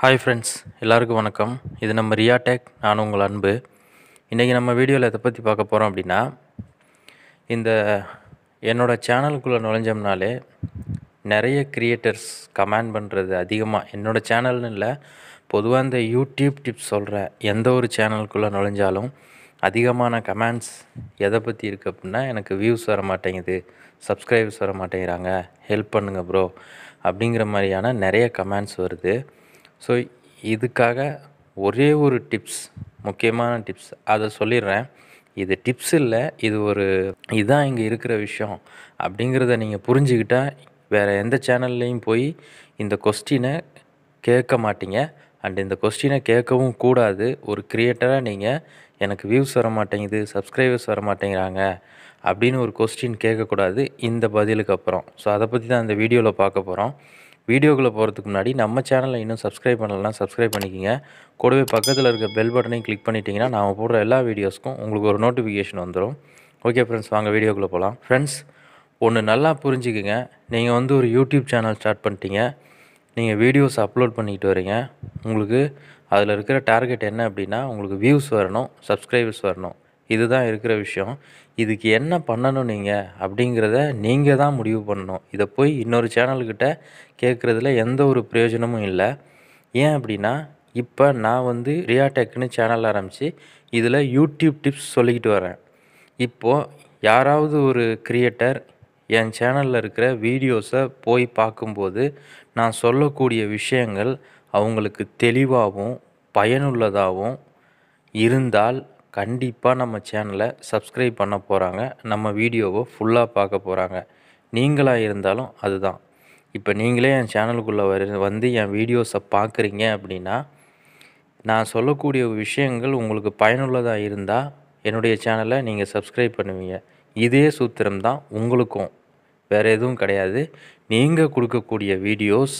hi friends எல்லாருக்கும் வணக்கம் இது நம்ம ரியா டெக் நான் உங்கள் அன்பு இன்றைக்கி நம்ம வீடியோவில் எதை பற்றி பார்க்க போகிறோம் அப்படின்னா இந்த என்னோடய சேனலுக்குள்ளே நுழைஞ்சோம்னாலே நிறைய கிரியேட்டர்ஸ் கமெண்ட் பண்ணுறது அதிகமாக என்னோடய சேனல்னு இல்லை பொதுவாக இந்த யூடியூப் டிப்ஸ் சொல்கிற எந்த ஒரு சேனலுக்குள்ளே நுழைஞ்சாலும் அதிகமான கமெண்ட்ஸ் எதை பற்றி இருக்குது அப்படின்னா எனக்கு வியூஸ் வர மாட்டேங்குது சப்ஸ்கிரைபர்ஸ் வர மாட்டேங்கிறாங்க ஹெல்ப் பண்ணுங்கள் ப்ரோ அப்படிங்கிற மாதிரியான நிறைய கமெண்ட்ஸ் வருது ஸோ இதுக்காக ஒரே ஒரு டிப்ஸ் முக்கியமான டிப்ஸ் அதை சொல்லிடுறேன் இது டிப்ஸ் இல்லை இது ஒரு இதுதான் இங்கே இருக்கிற விஷயம் அப்படிங்கிறத நீங்கள் புரிஞ்சுக்கிட்டா வேறு எந்த சேனல்லையும் போய் இந்த கொஸ்டினை கேட்க மாட்டீங்க அண்ட் இந்த கொஸ்டினை கேட்கவும் கூடாது ஒரு க்ரியேட்டராக நீங்கள் எனக்கு வியூஸ் வர மாட்டேங்குது சப்ஸ்கிரைபர்ஸ் வர மாட்டேங்கிறாங்க அப்படின்னு ஒரு கொஸ்டின் கேட்கக்கூடாது இந்த பதிலுக்கு அப்புறம் ஸோ அதை பற்றி தான் இந்த வீடியோவில் பார்க்க போகிறோம் வீடியோக்குள்ளே போகிறதுக்கு முன்னாடி நம்ம சேனலை இன்னும் சப்ஸ்கிரைப் பண்ணலாம் சப்ஸ்கிரைப் பண்ணிக்கிங்க கூடவே பக்கத்தில் இருக்க பெல் பட்டனையும் கிளிக் பண்ணிட்டீங்கன்னா நான் போடுற எல்லா வீடியோஸ்க்கும் உங்களுக்கு ஒரு நோட்டிஃபிகேஷன் வந்துடும் ஓகே ஃப்ரெண்ட்ஸ் வாங்க வீடியோக்குள்ளே போகலாம் ஃப்ரெண்ட்ஸ் ஒன்று நல்லா புரிஞ்சுக்குங்க நீங்கள் வந்து ஒரு யூடியூப் சேனல் ஸ்டார்ட் பண்ணிட்டீங்க நீங்கள் வீடியோஸ் அப்லோட் பண்ணிக்கிட்டு வரீங்க உங்களுக்கு அதில் இருக்கிற டார்கெட் என்ன அப்படின்னா உங்களுக்கு வியூஸ் வரணும் சப்ஸ்கிரைபர்ஸ் வரணும் இதுதான் இருக்கிற விஷயம் இதுக்கு என்ன பண்ணணும் நீங்கள் அப்படிங்கிறத நீங்கள் தான் முடிவு பண்ணணும் இதை போய் இன்னொரு சேனல்கிட்ட கேட்குறதுல எந்த ஒரு பிரயோஜனமும் இல்லை ஏன் அப்படின்னா இப்போ நான் வந்து ரியாடெக்னு சேனல் ஆரம்பித்து இதில் யூடியூப் டிப்ஸ் சொல்லிக்கிட்டு வரேன் இப்போது யாராவது ஒரு கிரியேட்டர் என் சேனலில் இருக்கிற வீடியோஸை போய் பார்க்கும்போது நான் சொல்லக்கூடிய விஷயங்கள் அவங்களுக்கு தெளிவாகவும் பயனுள்ளதாகவும் இருந்தால் கண்டிப்பாக நம்ம சேனலை சப்ஸ்கிரைப் பண்ண போகிறாங்க நம்ம வீடியோவை ஃபுல்லாக பார்க்க போகிறாங்க நீங்களாக இருந்தாலும் அதுதான் இப்போ நீங்களே என் சேனலுக்குள்ளே வர வந்து என் வீடியோஸை பார்க்குறீங்க அப்படின்னா நான் சொல்லக்கூடிய விஷயங்கள் உங்களுக்கு பயனுள்ளதாக இருந்தால் என்னுடைய சேனலை நீங்கள் சப்ஸ்கிரைப் பண்ணுவீங்க இதே சூத்திரம் தான் உங்களுக்கும் வேறு எதுவும் கிடையாது நீங்கள் கொடுக்கக்கூடிய வீடியோஸ்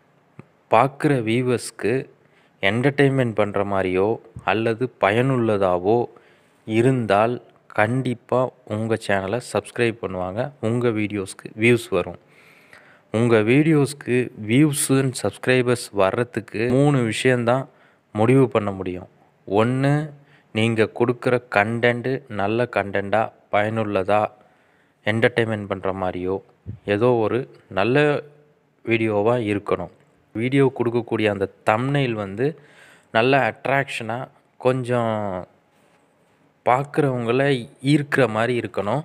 பார்க்குற வியூவர்ஸ்க்கு என்டர்டெயின்மெண்ட் பண்ணுற மாதிரியோ அல்லது பயனுள்ளதாகவோ இருந்தால் கண்டிப்பாக உங்கள் சேனலை சப்ஸ்கிரைப் பண்ணுவாங்க உங்கள் வீடியோஸ்க்கு வியூஸ் வரும் உங்கள் வீடியோஸ்க்கு வியூஸு அண்ட் சப்ஸ்கிரைபர்ஸ் வர்றதுக்கு மூணு விஷயந்தான் முடிவு பண்ண முடியும் ஒன்று நீங்கள் கொடுக்குற கண்டென்ட்டு நல்ல கண்டென்ட்டாக பயனுள்ளதாக என்டர்டெயின்மெண்ட் பண்ணுற மாதிரியோ ஏதோ ஒரு நல்ல வீடியோவாக இருக்கணும் வீடியோ கொடுக்கக்கூடிய அந்த தம்னைல் வந்து நல்ல அட்ராக்ஷனாக கொஞ்சம் பார்க்குறவங்கள ஈர்க்கிற மாதிரி இருக்கணும்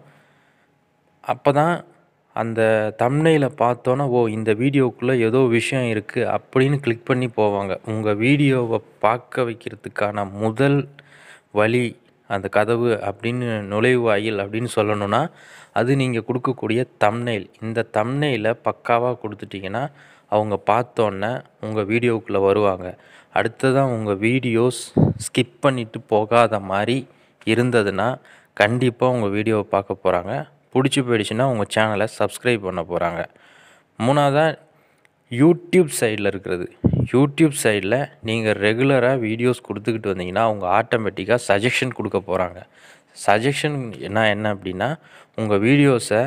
அப்போ தான் அந்த தம்னையில் பார்த்தோன்னா ஓ இந்த வீடியோக்குள்ளே ஏதோ விஷயம் இருக்குது அப்படின்னு கிளிக் பண்ணி போவாங்க உங்கள் வீடியோவை பார்க்க வைக்கிறதுக்கான முதல் வழி அந்த கதவு அப்படின்னு நுழைவாயில் அப்படின்னு சொல்லணும்னா அது நீங்கள் கொடுக்கக்கூடிய தம்னைல் இந்த தம்னையில் பக்காவாக கொடுத்துட்டிங்கன்னா அவங்க பார்த்தோன்னே உங்கள் வீடியோக்குள்ளே வருவாங்க அடுத்ததான் உங்கள் வீடியோஸ் ஸ்கிப் பண்ணிவிட்டு போகாத மாதிரி இருந்ததுன்னா கண்டிப்பாக உங்கள் வீடியோவை பார்க்க போகிறாங்க பிடிச்சி போயிடுச்சுன்னா உங்கள் சேனலை சப்ஸ்கிரைப் பண்ண போகிறாங்க மூணாவதாக யூடியூப் சைடில் இருக்கிறது யூடியூப் சைடில் நீங்கள் ரெகுலராக வீடியோஸ் கொடுத்துக்கிட்டு வந்தீங்கன்னா அவங்க ஆட்டோமேட்டிக்காக சஜஷன் கொடுக்க போகிறாங்க சஜஷன் என்ன என்ன அப்படின்னா உங்கள் வீடியோஸை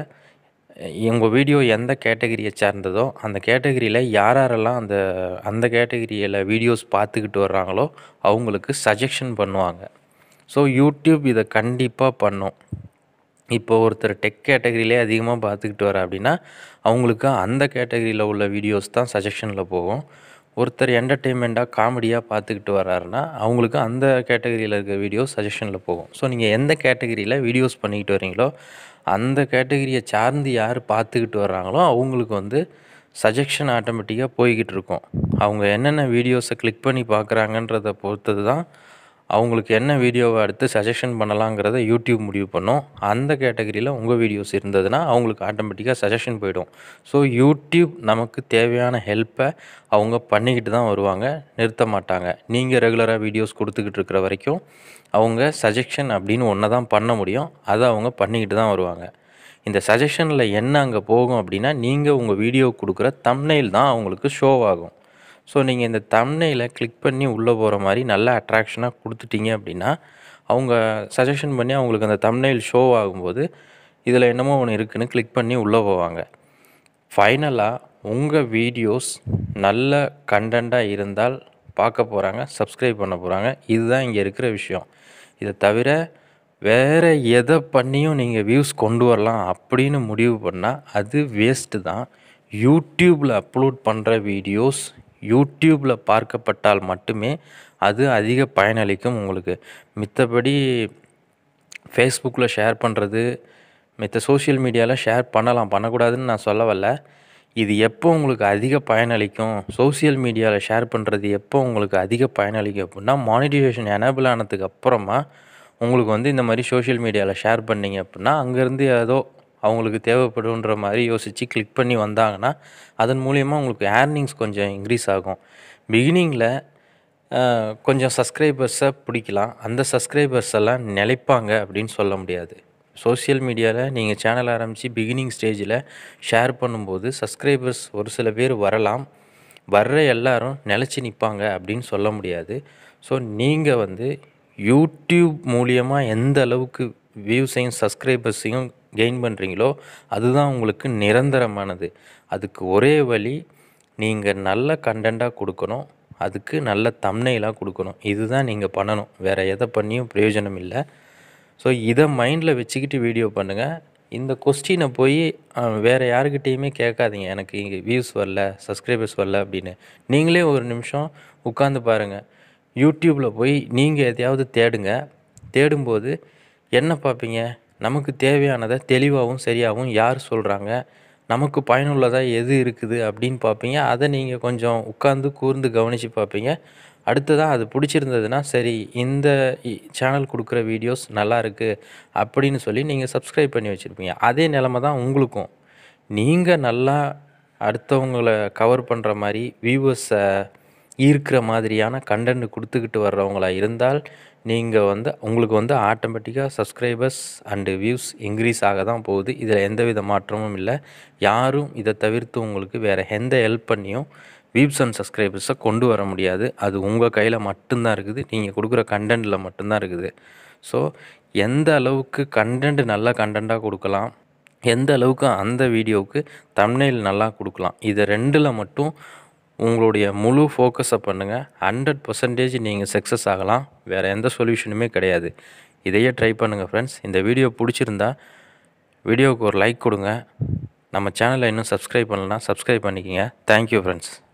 உங்கள் வீடியோ எந்த கேட்டகரியை சார்ந்ததோ அந்த கேட்டகரியில் யார் யாரெல்லாம் அந்த அந்த கேட்டகரியில் வீடியோஸ் பார்த்துக்கிட்டு வர்றாங்களோ அவங்களுக்கு சஜஷன் பண்ணுவாங்க ஸோ யூடியூப் இதை கண்டிப்பாக பண்ணும் இப்போ ஒருத்தர் டெக் கேட்டகரியிலே அதிகமாக பார்த்துக்கிட்டு வர அப்படின்னா அவங்களுக்கு அந்த கேட்டகரியில் உள்ள வீடியோஸ் தான் சஜஷனில் போகும் ஒருத்தர் என்டர்டெயின்மெண்ட்டாக காமெடியாக பார்த்துக்கிட்டு வர்றாருன்னா அவங்களுக்கு அந்த கேட்டகரியில் இருக்க வீடியோஸ் சஜஷனில் போகும் ஸோ நீங்கள் எந்த கேட்டகரியில் வீடியோஸ் பண்ணிக்கிட்டு வரீங்களோ அந்த கேட்டகரியை சார்ந்து யார் பார்த்துக்கிட்டு வர்றாங்களோ அவங்களுக்கு வந்து சஜஷன் ஆட்டோமேட்டிக்காக போய்கிட்டு இருக்கும் அவங்க என்னென்ன வீடியோஸை கிளிக் பண்ணி பார்க்குறாங்கன்றத பொறுத்தது தான் அவங்களுக்கு என்ன வீடியோவை அடுத்து சஜஷன் பண்ணலாங்கிறத யூடியூப் முடிவு பண்ணும் அந்த கேட்டகரியில் உங்கள் வீடியோஸ் இருந்ததுன்னா அவங்களுக்கு ஆட்டோமேட்டிக்காக சஜஷன் போயிடும் ஸோ யூடியூப் நமக்கு தேவையான ஹெல்ப்பை அவங்க பண்ணிக்கிட்டு தான் வருவாங்க நிறுத்த மாட்டாங்க நீங்கள் ரெகுலராக வீடியோஸ் கொடுத்துக்கிட்டு இருக்கிற வரைக்கும் அவங்க சஜஷன் அப்படின்னு ஒன்றை தான் பண்ண முடியும் அதை அவங்க பண்ணிக்கிட்டு தான் வருவாங்க இந்த சஜஷனில் என்ன அங்கே போகும் அப்படின்னா நீங்கள் உங்கள் வீடியோ கொடுக்குற தம்னைல் தான் அவங்களுக்கு ஷோ ஆகும் ஸோ நீங்கள் இந்த தம்னையில் கிளிக் பண்ணி உள்ளே போகிற மாதிரி நல்ல அட்ராக்ஷனாக கொடுத்துட்டீங்க அப்படின்னா அவங்க சஜஷன் பண்ணி அவங்களுக்கு அந்த தம்னைல் ஷோ ஆகும்போது இதில் என்னமோ ஒன்று இருக்குதுன்னு கிளிக் பண்ணி உள்ளே போவாங்க ஃபைனலாக உங்கள் வீடியோஸ் நல்ல கண்டென்ட்டாக இருந்தால் பார்க்க போகிறாங்க சப்ஸ்கிரைப் பண்ண போகிறாங்க இதுதான் இங்கே இருக்கிற விஷயம் இதை தவிர வேறு எதை பண்ணியும் நீங்கள் வியூஸ் கொண்டு வரலாம் அப்படின்னு முடிவு பண்ணால் அது வேஸ்ட்டு தான் யூடியூப்பில் அப்லோட் பண்ணுற வீடியோஸ் யூடியூப்பில் பார்க்கப்பட்டால் மட்டுமே அது அதிக பயனளிக்கும் உங்களுக்கு மித்தபடி ஃபேஸ்புக்கில் ஷேர் பண்ணுறது மித்த சோஷியல் மீடியாவில் ஷேர் பண்ணலாம் பண்ணக்கூடாதுன்னு நான் சொல்ல வரல இது எப்போ உங்களுக்கு அதிக பயனளிக்கும் சோஷியல் மீடியாவில் ஷேர் பண்ணுறது எப்போ உங்களுக்கு அதிக பயனளிக்கும் அப்படின்னா மானிட்டைசேஷன் எனேபிள் ஆனதுக்கு அப்புறமா உங்களுக்கு வந்து இந்த மாதிரி சோஷியல் மீடியாவில் ஷேர் பண்ணீங்க அப்படின்னா அங்கேருந்து ஏதோ அவங்களுக்கு தேவைப்படுன்ற மாதிரி யோசித்து கிளிக் பண்ணி வந்தாங்கன்னா அதன் மூலிமா உங்களுக்கு ஏர்னிங்ஸ் கொஞ்சம் இன்க்ரீஸ் ஆகும் பிகினிங்கில் கொஞ்சம் சப்ஸ்கிரைபர்ஸை பிடிக்கலாம் அந்த சப்ஸ்கிரைபர்ஸ் எல்லாம் நிலைப்பாங்க அப்படின்னு சொல்ல முடியாது சோஷியல் மீடியாவில் நீங்கள் சேனல் ஆரம்பித்து பிகினிங் ஸ்டேஜில் ஷேர் பண்ணும்போது சப்ஸ்கிரைபர்ஸ் ஒரு சில பேர் வரலாம் வர்ற எல்லாரும் நிலச்சி நிற்பாங்க அப்படின்னு சொல்ல முடியாது ஸோ நீங்கள் வந்து யூடியூப் மூலியமாக எந்த அளவுக்கு வியூஸையும் சப்ஸ்கிரைபர்ஸையும் கெயின் பண்ணுறீங்களோ அதுதான் உங்களுக்கு நிரந்தரமானது அதுக்கு ஒரே வழி நீங்கள் நல்ல கண்டென்ட்டாக கொடுக்கணும் அதுக்கு நல்ல தம்னைலாக கொடுக்கணும் இதுதான் நீங்கள் பண்ணணும் வேறு எதை பண்ணியும் பிரயோஜனம் இல்லை ஸோ இதை மைண்டில் வச்சுக்கிட்டு வீடியோ பண்ணுங்கள் இந்த கொஸ்டினை போய் வேறு யாருக்கிட்டேயுமே கேட்காதீங்க எனக்கு இங்கே வியூஸ் வரல சப்ஸ்கிரைபர்ஸ் வரல அப்படின்னு நீங்களே ஒரு நிமிஷம் உட்காந்து பாருங்கள் யூடியூப்பில் போய் நீங்கள் எதையாவது தேடுங்க தேடும்போது என்ன பார்ப்பீங்க நமக்கு தேவையானதை தெளிவாகவும் சரியாகவும் யார் சொல்கிறாங்க நமக்கு பயனுள்ளதாக எது இருக்குது அப்படின்னு பார்ப்பீங்க அதை நீங்கள் கொஞ்சம் உட்காந்து கூர்ந்து கவனித்து பார்ப்பீங்க அடுத்ததாக அது பிடிச்சிருந்ததுன்னா சரி இந்த சேனல் கொடுக்குற வீடியோஸ் நல்லா இருக்குது அப்படின்னு சொல்லி நீங்கள் சப்ஸ்கிரைப் பண்ணி வச்சுருப்பீங்க அதே நிலமை தான் உங்களுக்கும் நீங்கள் நல்லா அடுத்தவங்களை கவர் பண்ணுற மாதிரி வியூவர்ஸை ஈர்க்கிற மாதிரியான கண்டென்ட் கொடுத்துக்கிட்டு வர்றவங்களா இருந்தால் நீங்கள் வந்து உங்களுக்கு வந்து ஆட்டோமேட்டிக்காக சப்ஸ்கிரைபர்ஸ் அண்டு வியூஸ் இன்க்ரீஸ் ஆக தான் போகுது இதில் எந்தவித மாற்றமும் இல்லை யாரும் இதை தவிர்த்து உங்களுக்கு வேறு எந்த ஹெல்ப் பண்ணியும் வியூஸ் அண்ட் சப்ஸ்கிரைபர்ஸை கொண்டு வர முடியாது அது உங்கள் கையில் மட்டும்தான் இருக்குது நீங்கள் கொடுக்குற கண்டென்ட்டில் மட்டும்தான் இருக்குது ஸோ எந்த அளவுக்கு கண்டென்ட் நல்ல கண்டென்ட்டாக கொடுக்கலாம் எந்த அளவுக்கு அந்த வீடியோவுக்கு தம்னைல் நல்லா கொடுக்கலாம் இதை ரெண்டில் மட்டும் உங்களுடைய முழு ஃபோக்கஸை பண்ணுங்கள் ஹண்ட்ரட் பர்சன்டேஜ் நீங்கள் சக்ஸஸ் ஆகலாம் வேறு எந்த சொல்யூஷனுமே கிடையாது இதையே ட்ரை பண்ணுங்கள் ஃப்ரெண்ட்ஸ் இந்த வீடியோ பிடிச்சிருந்தா வீடியோவுக்கு ஒரு லைக் கொடுங்க நம்ம சேனலை இன்னும் சப்ஸ்கிரைப் பண்ணலன்னா சப்ஸ்கிரைப் பண்ணிக்கோங்க தேங்க்யூ ஃப்ரெண்ட்ஸ்